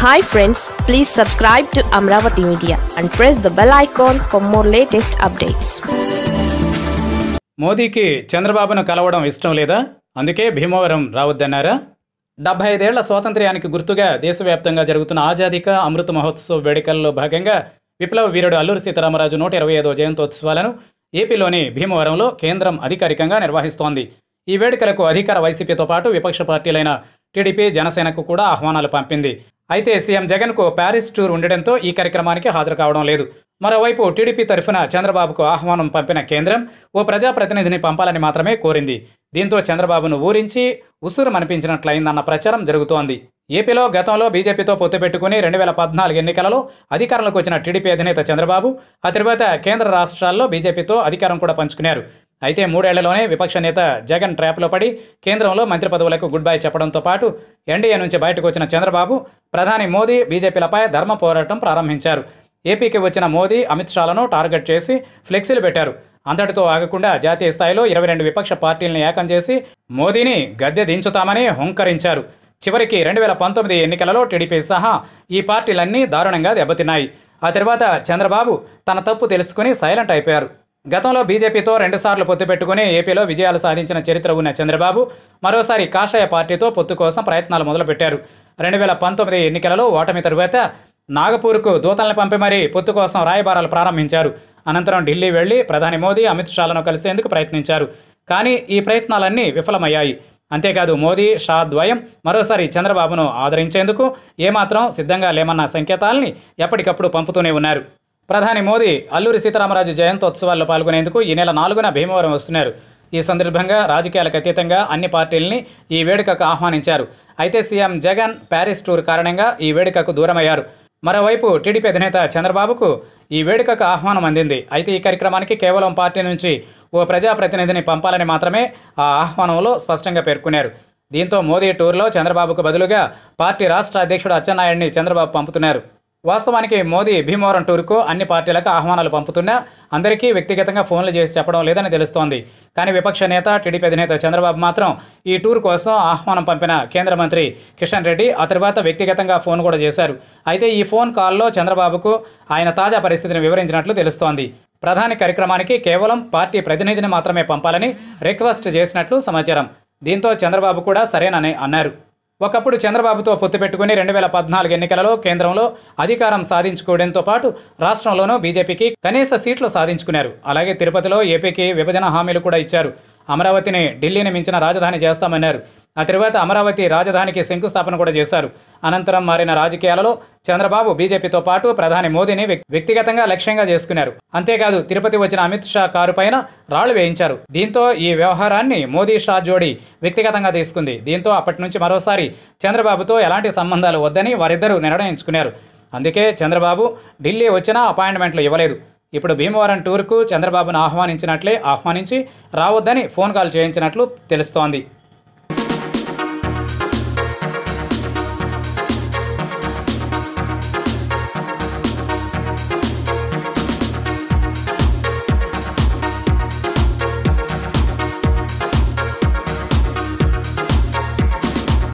hi friends please subscribe to Amaravati media and press the bell icon for more latest updates మోదీకి చంద్రబాబును కలవడం ఇష్టం లేదా అందుకే భీమవరం రావద్దన్నారా డెబ్బై ఐదేళ్ల స్వాతంత్ర్యానికి గుర్తుగా దేశవ్యాప్తంగా జరుగుతున్న ఆజాదీక అమృత మహోత్సవ్ వేడుకల్లో భాగంగా విప్లవ వీరుడు అల్లూరి సీతారామరాజు నూట ఇరవై ఐదో జయంతోత్సవాలను ఏపీలోని భీమవరంలో కేంద్రం అధికారికంగా నిర్వహిస్తోంది ఈ వేడుకలకు అధికార వైసీపీతో పాటు విపక్ష పార్టీలైన టీడీపీ జనసేనకు కూడా ఆహ్వానాలు పంపింది అయితే సీఎం జగన్కు ప్యారిస్ టూర్ ఉండడంతో ఈ కార్యక్రమానికి హాజరు కావడం లేదు మరోవైపు టీడీపీ తరఫున చంద్రబాబుకు ఆహ్వానం పంపిన కేంద్రం ఓ ప్రజాప్రతినిధిని పంపాలని మాత్రమే కోరింది దీంతో చంద్రబాబును ఊరించి ఉసురు మనిపించినట్లయిందన్న ప్రచారం జరుగుతోంది ఏపీలో గతంలో బీజేపీతో పొత్తు పెట్టుకుని రెండు వేల పద్నాలుగు ఎన్నికలలో అధికారంలోకి వచ్చిన టీడీపీ అధినేత చంద్రబాబు ఆ తర్వాత కేంద్ర రాష్ట్రాల్లో బీజేపీతో అధికారం కూడా పంచుకున్నారు అయితే మూడేళ్లలోనే విపక్ష నేత జగన్ ట్రాప్లో పడి కేంద్రంలో మంత్రి పదవులకు గుడ్ బై చెప్పడంతో పాటు ఎన్డీఏ నుంచి బయటకు వచ్చిన చంద్రబాబు ప్రధాని మోదీ బీజేపీలపై ధర్మ పోరాటం ప్రారంభించారు ఏపీకి వచ్చిన మోదీ అమిత్ షాలను టార్గెట్ చేసి ఫ్లెక్సీలు పెట్టారు అంతటితో ఆగకుండా జాతీయ స్థాయిలో ఇరవై రెండు విపక్ష పార్టీలను ఏకం చేసి మోదీని గద్దె దించుతామని హుంకరించారు చివరికి రెండు వేల పంతొమ్మిది ఎన్నికలలో టీడీపీ సహా ఈ పార్టీలన్నీ దారుణంగా దెబ్బతిన్నాయి ఆ తర్వాత చంద్రబాబు తన తప్పు తెలుసుకుని సైలెంట్ అయిపోయారు గతంలో బీజేపీతో రెండుసార్లు పొత్తు పెట్టుకుని ఏపీలో విజయాలు సాధించిన చరిత్ర ఉన్న చంద్రబాబు మరోసారి కాషాయ పార్టీతో పొత్తు కోసం ప్రయత్నాలు మొదలుపెట్టారు రెండు వేల పంతొమ్మిది ఎన్నికలలో ఓటమి తరువాత నాగపూర్కు దూతల్ని పంపి మరీ పొత్తు కోసం రాయబారాలు ప్రారంభించారు అనంతరం ఢిల్లీ వెళ్లి ప్రధాని మోదీ అమిత్ షాలను కలిసేందుకు ప్రయత్నించారు కానీ ఈ ప్రయత్నాలన్నీ విఫలమయ్యాయి అంతేకాదు మోదీ షా ద్వయం మరోసారి చంద్రబాబును ఆదరించేందుకు ఏమాత్రం సిద్ధంగా లేమన్న సంకేతాల్ని ఎప్పటికప్పుడు పంపుతూనే ఉన్నారు ప్రధాని మోదీ అల్లూరి సీతారామరాజు జయంతోత్సవాల్లో పాల్గొనేందుకు ఈ నెల నాలుగున భీమవరం వస్తున్నారు ఈ సందర్భంగా రాజకీయాలకు అతీతంగా అన్ని పార్టీల్ని ఈ వేడుకకు ఆహ్వానించారు అయితే సీఎం జగన్ ప్యారిస్ టూర్ కారణంగా ఈ వేడుకకు దూరమయ్యారు మరోవైపు టీడీపీ అధినేత చంద్రబాబుకు ఈ వేడుకకు ఆహ్వానం అందింది అయితే ఈ కార్యక్రమానికి కేవలం పార్టీ నుంచి ఓ ప్రజాప్రతినిధిని పంపాలని మాత్రమే ఆ ఆహ్వానంలో స్పష్టంగా పేర్కొన్నారు దీంతో మోదీ టూర్లో చంద్రబాబుకు బదులుగా పార్టీ రాష్ట్ర అధ్యక్షుడు అచ్చెన్నాయుడిని చంద్రబాబు పంపుతున్నారు వాస్తవానికి మోదీ భీమవరం టూర్కు అన్ని పార్టీలకు ఆహ్వానాలు పంపుతున్నా అందరికీ వ్యక్తిగతంగా ఫోన్లు చేసి చెప్పడం లేదని తెలుస్తోంది కానీ విపక్ష నేత టీడీపీ అధినేత చంద్రబాబు మాత్రం ఈ టూర్ కోసం ఆహ్వానం పంపిన కేంద్ర మంత్రి కిషన్ రెడ్డి ఆ తర్వాత వ్యక్తిగతంగా ఫోన్ కూడా చేశారు అయితే ఈ ఫోన్ కాల్లో చంద్రబాబుకు ఆయన తాజా పరిస్థితిని వివరించినట్లు తెలుస్తోంది ప్రధాని కార్యక్రమానికి కేవలం పార్టీ ప్రతినిధిని మాత్రమే పంపాలని రిక్వెస్ట్ చేసినట్లు సమాచారం దీంతో చంద్రబాబు కూడా సరేనని అన్నారు ఒకప్పుడు చంద్రబాబుతో పొత్తు పెట్టుకుని రెండు వేల పద్నాలుగు ఎన్నికలలో కేంద్రంలో అధికారం సాధించుకోవడంతో పాటు రాష్ట్రంలోనూ బీజేపీకి కనీస సీట్లు సాధించుకున్నారు అలాగే తిరుపతిలో ఏపీకి విభజన హామీలు కూడా ఇచ్చారు అమరావతిని ఢిల్లీని మించిన రాజధాని చేస్తామన్నారు ఆ తర్వాత అమరావతి రాజధానికి శంకుస్థాపన కూడా చేశారు అనంతరం మారిన రాజకీయాలలో చంద్రబాబు బీజేపీతో పాటు ప్రధాని మోదీని వ్యక్- వ్యక్తిగతంగా లక్ష్యంగా చేసుకున్నారు అంతేకాదు తిరుపతి వచ్చిన అమిత్ షా కారు పైన రాళ్లు వేయించారు దీంతో ఈ వ్యవహారాన్ని మోదీ షా జోడీ వ్యక్తిగతంగా తీసుకుంది దీంతో అప్పటి నుంచి మరోసారి చంద్రబాబుతో ఎలాంటి సంబంధాలు వద్దని వారిద్దరూ నిర్ణయించుకున్నారు అందుకే చంద్రబాబు ఢిల్లీ వచ్చినా అపాయింట్మెంట్లు ఇవ్వలేదు ఇప్పుడు భీమవరం టూర్కు చంద్రబాబును ఆహ్వానించినట్లే ఆహ్వానించి రావద్దని ఫోన్ కాల్ చేయించినట్లు తెలుస్తోంది